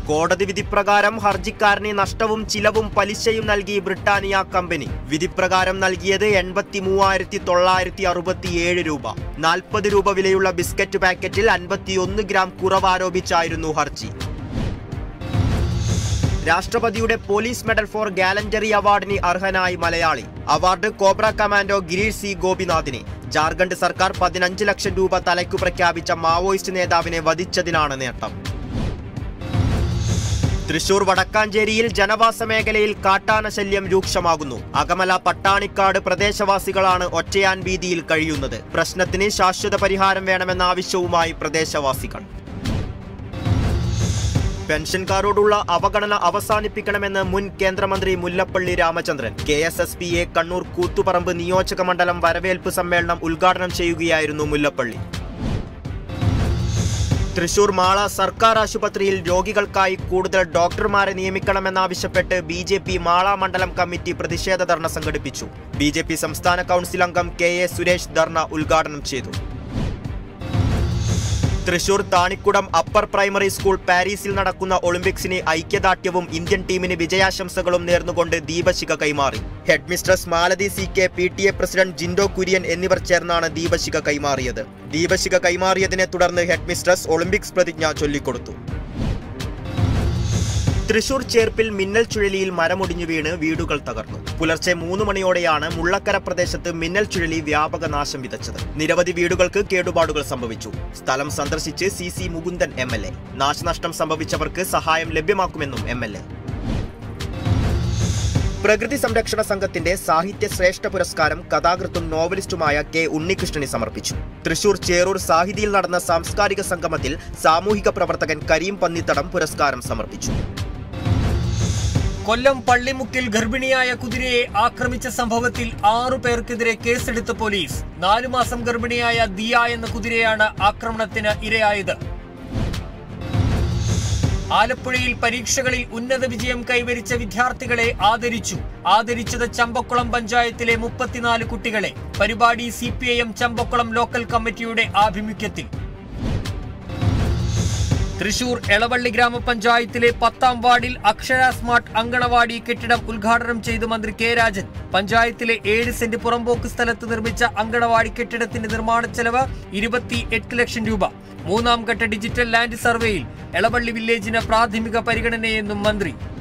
കോടതി വിധിപ്രകാരം ഹർജിക്കാരന് നഷ്ടവും ചിലവും പലിശയും നൽകി ബ്രിട്ടാനിയ കമ്പനി വിധിപ്രകാരം നൽകിയത് എൺപത്തി മൂവായിരത്തി തൊള്ളായിരത്തി അറുപത്തിയേഴ് രൂപ നാൽപ്പത് രൂപ വിലയുള്ള ബിസ്ക്കറ്റ് പാക്കറ്റിൽ അൻപത്തിയൊന്ന് ഗ്രാം കുറവ് ആരോപിച്ചായിരുന്നു ഹർജി രാഷ്ട്രപതിയുടെ പോലീസ് മെഡൽ ഫോർ ഗാലന്ററി അവാർഡിന് അർഹനായി Malayali award Cobra commando Girish C ഗോപിനാഥിന് ജാർഖണ്ഡ് സർക്കാർ പതിനഞ്ച് ലക്ഷം രൂപ തലയ്ക്കു പ്രഖ്യാപിച്ച മാവോയിസ്റ്റ് നേതാവിനെ വധിച്ചതിനാണ് നേട്ടം തൃശൂർ വടക്കാഞ്ചേരിയിൽ ജനവാസ മേഖലയിൽ കാട്ടാന ശല്യം രൂക്ഷമാകുന്നു അകമല പട്ടാണിക്കാട് പ്രദേശവാസികളാണ് ഒറ്റയാൻ വീതിയിൽ കഴിയുന്നത് പ്രശ്നത്തിന് ശാശ്വത പരിഹാരം വേണമെന്ന ആവശ്യവുമായി പ്രദേശവാസികൾ പെൻഷൻകാരോടുള്ള അവഗണന അവസാനിപ്പിക്കണമെന്ന് മുൻ കേന്ദ്രമന്ത്രി Mullappally Ramachandran K S S P A Kannur Koothuparamba നിയോജക മണ്ഡലം വരവേൽപ്പ് സമ്മേളനം ഉദ്ഘാടനം ചെയ്യുകയായിരുന്നു മുല്ലപ്പള്ളി തൃശൂർ മാള സർക്കാർ ആശുപത്രിയിൽ രോഗികൾക്കായി കൂടുതൽ ഡോക്ടർമാരെ നിയമിക്കണമെന്നാവശ്യപ്പെട്ട് ബി ജെ പി മാള മണ്ഡലം കമ്മിറ്റി പ്രതിഷേധ ധർണ സംഘടിപ്പിച്ചു ബി ജെ പി സംസ്ഥാന കൗൺസിൽ അംഗം കെ എ സുരേഷ് ധർണ ഉദ്ഘാടനം ചെയ്തു Thrissur Thanikkudam upper primary school പാരീസിൽ നടക്കുന്ന ഒളിമ്പിക്സിന് ഐക്യദാർഢ്യവും ഇന്ത്യൻ ടീമിന് വിജയാശംസകളും നേർന്നുകൊണ്ട് ദീപശിഖ കൈമാറി head mistress Malathi C K P T A president Jindo Kurian എന്നിവർ ചേർന്നാണ് ദീപശിഖ കൈമാറിയത് ദീപശിഖ കൈമാറിയതിനെ തുടർന്ന് ഹെഡ് മിസ്ട്രസ് ഒളിമ്പിക്സ് പ്രതിജ്ഞ ചൊല്ലിക്കൊടുത്തു തൃശൂർ ചേർപ്പിൽ മിന്നൽ ചുഴലിയിൽ മരമൊടിഞ്ഞു വീണ് വീടുകൾ തകർന്നു പുലർച്ചെ മൂന്ന് മണിയോടെയാണ് മുള്ളക്കര പ്രദേശത്ത് മിന്നൽ ചുഴലി വ്യാപക നാശം വിതച്ചത് നിരവധി വീടുകൾക്ക് കേടുപാടുകൾ സംഭവിച്ചു സ്ഥലം സന്ദർശിച്ച് C C Mukundan M L A നാശനഷ്ടം സംഭവിച്ചവർക്ക് സഹായം ലഭ്യമാക്കുമെന്നും എം എൽ എ പ്രകൃതി സംരക്ഷണ സംഘത്തിന്റെ സാഹിത്യ ശ്രേഷ്ഠ പുരസ്കാരം കഥാകൃത്തും നോവലിസ്റ്റുമായ കെ ഉണ്ണികൃഷ്ണന് സമർപ്പിച്ചു തൃശൂർ ചേറൂർ സാഹിതിയിൽ നടന്ന സാംസ്കാരിക സംഗമത്തിൽ സാമൂഹിക പ്രവർത്തകൻ കരീം പന്നിത്തടം പുരസ്കാരം സമർപ്പിച്ചു കൊല്ലം പള്ളിമുക്കിൽ ഗർഭിണിയായ കുതിരയെ ആക്രമിച്ച സംഭവത്തിൽ ആറു പേർക്കെതിരെ കേസെടുത്ത പോലീസ് നാലു മാസം ഗർഭിണിയായ ദിയ എന്ന കുതിരയാണ് ആക്രമണത്തിന് ഇരയായത് ആലപ്പുഴയിൽ പരീക്ഷകളിൽ ഉന്നത വിജയം കൈവരിച്ച വിദ്യാർത്ഥികളെ ആദരിച്ചു ആദരിച്ചത് ചമ്പക്കുളം പഞ്ചായത്തിലെ മുപ്പത്തിനാല് കുട്ടികളെ പരിപാടി സി ചമ്പക്കുളം ലോക്കൽ കമ്മിറ്റിയുടെ ആഭിമുഖ്യത്തിൽ തൃശൂർ എളവള്ളി ഗ്രാമപഞ്ചായത്തിലെ പത്താം വാർഡിൽ അക്ഷര സ്മാർട്ട് അങ്കണവാടി കെട്ടിടം ഉദ്ഘാടനം ചെയ്തു മന്ത്രി കെ രാജൻ പഞ്ചായത്തിലെ ഏഴ് സെന്റ് പുറമ്പോക്ക് സ്ഥലത്ത് നിർമ്മിച്ച അങ്കണവാടി കെട്ടിടത്തിന്റെ നിർമ്മാണ ചെലവ് ഇരുപത്തി എട്ട് ലക്ഷം രൂപ മൂന്നാം ഘട്ട ഡിജിറ്റൽ ലാൻഡ് സർവേയിൽ എളവള്ളി വില്ലേജിന് പ്രാഥമിക പരിഗണനയെന്നും മന്ത്രി